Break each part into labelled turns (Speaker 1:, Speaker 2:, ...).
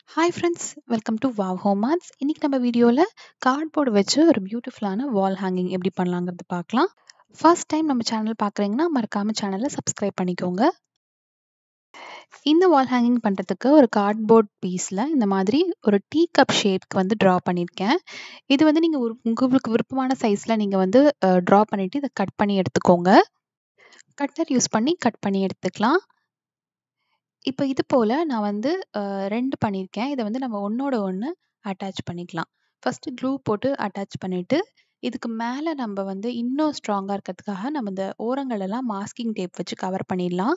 Speaker 1: hi friends welcome to wow home arts இன்னைக்கு நம்ம வீடியோவில் கார்ட்போர்டு வச்சு ஒரு பியூட்டிஃபுல்லான வால் ஹேங்கிங் எப்படி பண்ணலாங்கிறது பார்க்கலாம் ஃபர்ஸ்ட் டைம் நம்ம சேனல் பார்க்குறீங்கன்னா மறக்காம சேனலை சப்ஸ்கிரைப் பண்ணிக்கோங்க இந்த வால் ஹேங்கிங் பண்ணுறதுக்கு ஒரு கார்ட்போர்ட் பீஸில் இந்த மாதிரி ஒரு டீ கப் ஷேப்க்கு வந்து ட்ரா பண்ணியிருக்கேன் இது வந்து நீங்கள் ஒரு உங்களுக்கு விருப்பமான சைஸில் நீங்கள் வந்து ட்ரா பண்ணிவிட்டு இதை கட் பண்ணி எடுத்துக்கோங்க கட்டர் யூஸ் பண்ணி கட் பண்ணி எடுத்துக்கலாம் இப்போ இது போல் நான் வந்து ரெண்டு பண்ணியிருக்கேன் இதை வந்து நம்ம ஒன்றோட ஒன்று அட்டாச் பண்ணிக்கலாம் ஃபஸ்ட்டு க்ளூ போட்டு அட்டாச் பண்ணிவிட்டு இதுக்கு மேலே நம்ம வந்து இன்னும் ஸ்ட்ராங்காக இருக்கிறதுக்காக நம்ம இந்த ஓரங்களெல்லாம் மாஸ்கிங் டேப் வச்சு கவர் பண்ணிடலாம்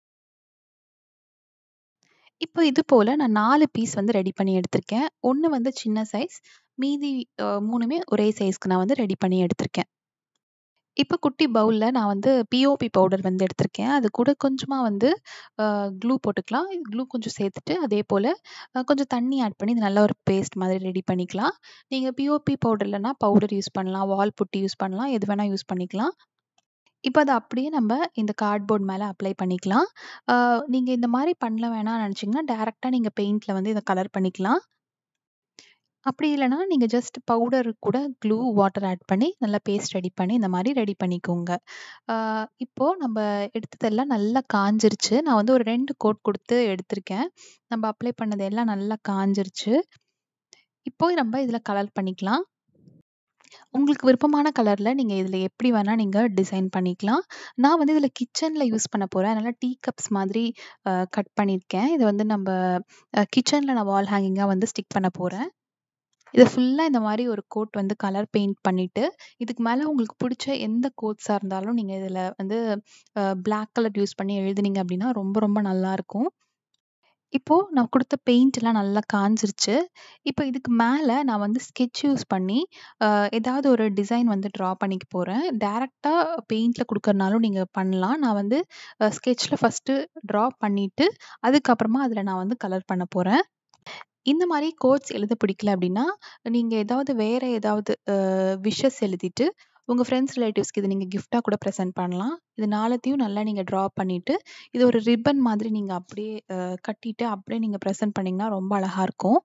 Speaker 1: இப்போ இது போல் நான் நாலு பீஸ் வந்து ரெடி பண்ணி எடுத்திருக்கேன் ஒன்று வந்து சின்ன சைஸ் மீதி மூணுமே ஒரே சைஸ்க்கு நான் வந்து ரெடி பண்ணி எடுத்திருக்கேன் இப்போ குட்டி பவுலில் நான் வந்து பிஓபி பவுடர் வந்து எடுத்திருக்கேன் அது கூட கொஞ்சமாக வந்து க்ளூ போட்டுக்கலாம் க்ளூ கொஞ்சம் சேர்த்துட்டு அதே போல் கொஞ்சம் தண்ணி ஆட் பண்ணி இது நல்ல ஒரு பேஸ்ட் மாதிரி ரெடி பண்ணிக்கலாம் நீங்கள் பிஓபி பவுடர் இல்லைனா பவுடர் யூஸ் பண்ணலாம் வால் புட்டி யூஸ் பண்ணலாம் எது வேணால் யூஸ் பண்ணிக்கலாம் இப்போ அதை அப்படியே நம்ம இந்த கார்ட்போர்ட் மேலே அப்ளை பண்ணிக்கலாம் நீங்கள் இந்த மாதிரி பண்ணல வேணாம்னு நினச்சிங்கன்னா டேரெக்டாக நீங்கள் பெயிண்டில் வந்து இதை கலர் பண்ணிக்கலாம் அப்படி இல்லைனா நீங்கள் ஜஸ்ட் பவுடர் கூட க்ளூ வாட்டர் ஆட் பண்ணி நல்லா பேஸ்ட் ரெடி பண்ணி இந்த மாதிரி ரெடி பண்ணிக்கோங்க இப்போது நம்ம எடுத்ததெல்லாம் நல்லா காஞ்சிருச்சு நான் வந்து ஒரு ரெண்டு கோட் கொடுத்து எடுத்திருக்கேன் நம்ம அப்ளை பண்ணது எல்லாம் நல்லா காஞ்சிருச்சு இப்போ நம்ம இதில் கலர் பண்ணிக்கலாம் உங்களுக்கு விருப்பமான கலரில் நீங்கள் இதில் எப்படி வேணால் நீங்கள் டிசைன் பண்ணிக்கலாம் நான் வந்து இதில் கிச்சனில் யூஸ் பண்ண போகிறேன் அதனால் டீ கப்ஸ் மாதிரி கட் பண்ணியிருக்கேன் இதை வந்து நம்ம கிச்சனில் நான் வால் ஹேங்கிங்காக வந்து ஸ்டிக் பண்ண போகிறேன் இதை ஃபுல்லாக இந்த மாதிரி ஒரு கோட் வந்து கலர் பெயிண்ட் பண்ணிவிட்டு இதுக்கு மேலே உங்களுக்கு பிடிச்ச எந்த கோட்ஸாக இருந்தாலும் நீங்கள் இதில் வந்து பிளாக் கலர் யூஸ் பண்ணி எழுதுனீங்க அப்படின்னா ரொம்ப ரொம்ப நல்லாயிருக்கும் இப்போது நான் கொடுத்த பெயிண்ட்லாம் நல்லா காஞ்சிருச்சு இப்போ இதுக்கு மேலே நான் வந்து ஸ்கெட்ச் யூஸ் பண்ணி ஏதாவது ஒரு டிசைன் வந்து ட்ரா பண்ணிக்க போகிறேன் டேரெக்டாக பெயிண்டில் கொடுக்கறனாலும் நீங்கள் பண்ணலாம் நான் வந்து ஸ்கெட்சில் ஃபஸ்ட்டு ட்ரா பண்ணிவிட்டு அதுக்கப்புறமா அதில் நான் வந்து கலர் பண்ண போகிறேன் இந்த மாதிரி கோட்ஸ் எழுத பிடிக்கல அப்படின்னா நீங்கள் ஏதாவது வேறு ஏதாவது விஷஸ் எழுதிட்டு உங்கள் ஃப்ரெண்ட்ஸ் ரிலேட்டிவ்ஸ்க்கு இது நீங்கள் கிஃப்டாக கூட ப்ரெசென்ட் பண்ணலாம் இது நாலத்தையும் நல்லா நீங்கள் ட்ரா பண்ணிவிட்டு இது ஒரு ரிப்பன் மாதிரி நீங்கள் அப்படியே கட்டிட்டு அப்படியே நீங்கள் ப்ரெசென்ட் பண்ணிங்கன்னா ரொம்ப அழகாக இருக்கும்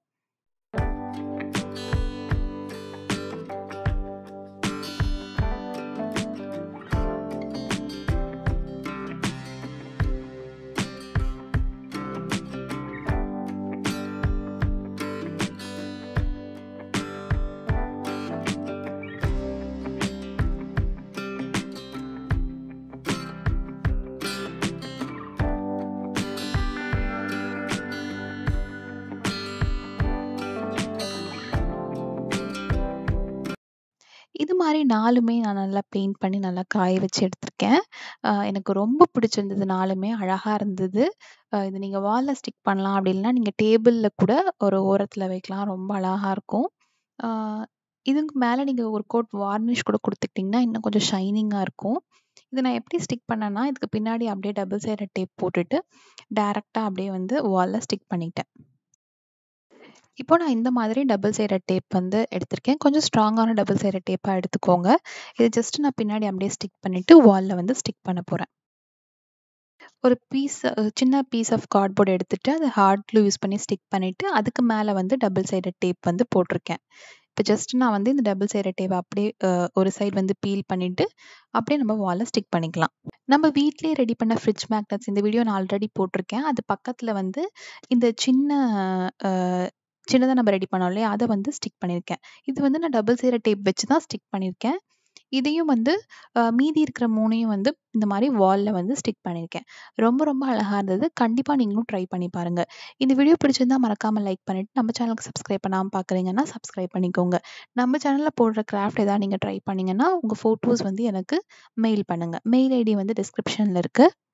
Speaker 1: இது மாதிரி நாலுமே நான் நல்லா பெயிண்ட் பண்ணி நல்லா காய வச்சு எடுத்திருக்கேன் எனக்கு ரொம்ப பிடிச்சிருந்தது நாலுமே அழகாக இருந்தது இது நீங்கள் வாலில் ஸ்டிக் பண்ணலாம் அப்படி இல்லைனா நீங்கள் டேபிளில் கூட ஒரு ஓரத்தில் வைக்கலாம் ரொம்ப அழகாக இருக்கும் இதுக்கு மேலே நீங்கள் ஒரு கோட் வார்னிஷ் கூட கொடுத்துக்கிட்டிங்கன்னா இன்னும் கொஞ்சம் ஷைனிங்காக இருக்கும் இதை நான் எப்படி ஸ்டிக் பண்ணேன்னா இதுக்கு பின்னாடி அப்படியே டபுள் சைடட் டேப் போட்டுட்டு டேரெக்டாக அப்படியே வந்து வாலில் ஸ்டிக் பண்ணிட்டேன் இப்போ நான் இந்த மாதிரி டபுள் சைடட் டேப் வந்து எடுத்திருக்கேன் கொஞ்சம் ஸ்ட்ராங்கான டபுள் சைடட் டேப்பாக எடுத்துக்கோங்க இதை ஜஸ்ட் நான் பின்னாடி அப்படியே ஸ்டிக் பண்ணிவிட்டு வாலில் வந்து ஸ்டிக் பண்ண போகிறேன் ஒரு பீஸ் சின்ன பீஸ் ஆஃப் கார்ட்போர்ட் எடுத்துகிட்டு அதை ஹார்ட் க்ளூ யூஸ் பண்ணி ஸ்டிக் பண்ணிவிட்டு அதுக்கு மேலே வந்து டபுள் சைடட் டேப் வந்து போட்டிருக்கேன் இப்போ ஜஸ்ட் நான் வந்து இந்த டபுள் சைடட் டேப் அப்படியே ஒரு சைடு வந்து பீல் பண்ணிவிட்டு அப்படியே நம்ம வாலில் ஸ்டிக் பண்ணிக்கலாம் நம்ம வீட்லேயே ரெடி பண்ண ஃப்ரிட்ஜ் மேக்னட்ஸ் இந்த வீடியோ நான் ஆல்ரெடி போட்டிருக்கேன் அது பக்கத்தில் வந்து இந்த சின்ன சின்னதாக நம்ம ரெடி பண்ணோம் இல்லையா அதை வந்து ஸ்டிக் பண்ணியிருக்கேன் இது வந்து நான் டபுள் சைட டேப் வச்சு தான் ஸ்டிக் பண்ணியிருக்கேன் இதையும் வந்து மீதி இருக்கிற மூணையும் வந்து இந்த மாதிரி வாலில் வந்து ஸ்டிக் பண்ணியிருக்கேன் ரொம்ப ரொம்ப அழகாக இருந்தது கண்டிப்பாக நீங்களும் ட்ரை பண்ணி பாருங்கள் இந்த வீடியோ பிடிச்சிருந்தா மறக்காமல் லைக் பண்ணிவிட்டு நம்ம சேனலுக்கு சப்ஸ்கிரைப் பண்ணாமல் பார்க்குறீங்கன்னா சப்ஸ்கிரைப் பண்ணிக்கோங்க நம்ம சேனலில் போடுற கிராஃப்ட் ஏதாவது நீங்கள் ட்ரை பண்ணிங்கன்னா உங்கள் ஃபோட்டோஸ் வந்து எனக்கு மெயில் பண்ணுங்கள் மெயில் ஐடி வந்து டிஸ்கிரிப்ஷனில் இருக்குது